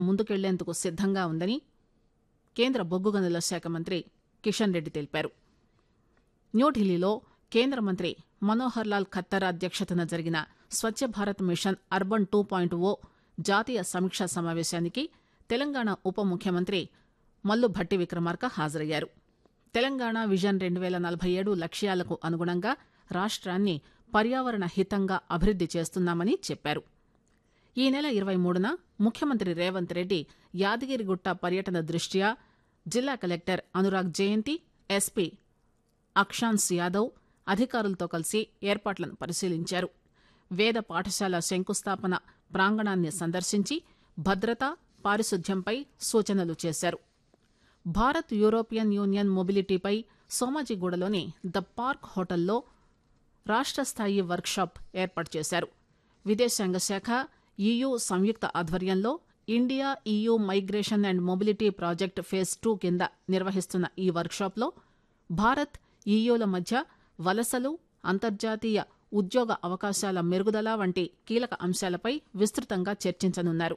ముందుకెళ్లేందుకు సిద్దంగా ఉందని కేంద్ర బొగ్గు గనుల శాఖ మంత్రి కిషన్ రెడ్డి తెలిపారు న్యూఢిల్లీలో కేంద్ర మంత్రి మనోహర్ లాల్ ఖత్తర్ అధ్యక్షతన జరిగిన Swachh Bharat mission urban two point O జాతీయ సమీక్షా సమావేశానికి తెలంగాణ ఉప ముఖ్యమంత్రి మల్లు భట్టి విక్రమార్క హాజరయ్యారు తెలంగాణ విజన్ రెండు పేల నలభై ఏడు లక్ష్యాలకు అనుగుణంగా రాష్ట్రాన్ని పర్యావరణ హితంగా అభివృద్ది చేస్తున్నామని చెప్పారు ఈ నెల ఇరవై మూడున ముఖ్యమంత్రి రేవంత్ రెడ్డి యాదగిరిగుట్ట పర్యటన దృష్ట్యా జిల్లా కలెక్టర్ అనురాగ్ జయంతి ఎస్పీ అక్షాన్స్ యాదవ్ అధికారులతో కలిసి ఏర్పాట్లను పరిశీలించారు వేద పాఠశాల శంకుస్థాపన ప్రాంగణాన్ని సందర్శించి భద్రత పారిశుద్ధ్యంపై సూచనలు చేశారు భారత్ యూరోపియన్ యూనియన్ మొబిలిటీపై సోమాజిగూడలోని ద పార్క్ హోటల్లో రాష్ట్ర స్థాయి వర్క్షాప్ ఏర్పాటు చేశారు విదేశాంగ శాఖ ఈయూ సంయుక్త ఆధ్వర్యంలో India EU migration and mobility project phase two కింద నిర్వహిస్తున్న ఈ వర్క్షాప్లో భారత్ ఈయూల మధ్య వలసలు అంతర్జాతీయ ఉద్యోగ అవకాశాల మెరుగుదల వంటి కీలక అంశాలపై విస్తృతంగా చర్చించనున్నారు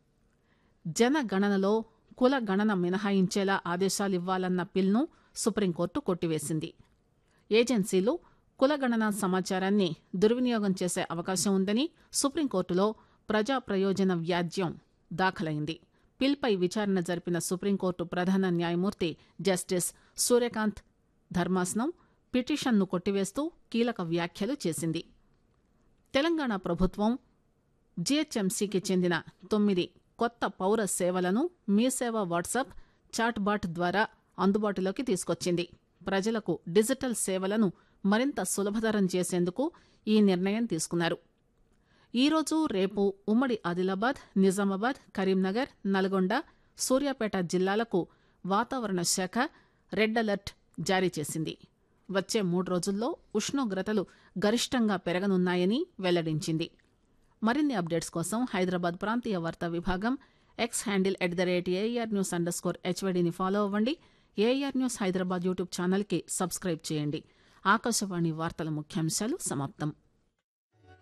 జనగణనలో కుల గణన మినహాయించేలా ఆదేశాలివ్వాలన్న పిల్ను సుప్రీంకోర్టు కొట్టివేసింది ఏజెన్సీలు కులగణన సమాచారాన్ని దుర్వినియోగం చేసే అవకాశం ఉందని సుప్రీంకోర్టులో ప్రజా ప్రయోజన వ్యాజ్యం దాఖలైంది పిల్పై విచారణ జరిపిన సుప్రీంకోర్టు ప్రధాన న్యాయమూర్తి జస్టిస్ సూర్యకాంత్ ధర్మాసనం పిటిషన్ను కొట్టివేస్తూ కీలక వ్యాఖ్యలు చేసింది తెలంగాణ ప్రభుత్వం జీహెచ్ఎంసీకి చెందిన తొమ్మిది కొత్త పౌర సేవలను మీ సేవ వాట్సాప్ చాట్బాట్ ద్వారా అందుబాటులోకి తీసుకొచ్చింది ప్రజలకు డిజిటల్ సేవలను మరింత సులభతరం చేసేందుకు ఈ నిర్ణయం తీసుకున్నారు ఈరోజు రేపు ఉమ్మడి ఆదిలాబాద్ నిజామాబాద్ కరీంనగర్ నల్గొండ సూర్యాపేట జిల్లాలకు వాతావరణ శాఖ రెడ్ అలర్ట్ జారీ చేసింది వచ్చే మూడు రోజుల్లో ఉష్ణోగ్రతలు గరిష్టంగా పెరగనున్నాయని వెల్లడించింది మరిన్ని అప్డేట్స్ కోసం హైదరాబాద్ ప్రాంతీయ వార్తా విభాగం X handle at the rate AIR news underscore హెచ్వడిని ఫాలో అవ్వండి ఏఆర్ న్యూస్ హైదరాబాద్ యూట్యూబ్ ఛానల్కి సబ్స్క్రైబ్ చేయండి ఆకాశవాణి వార్తల ముఖ్యాంశాలు సమాప్తం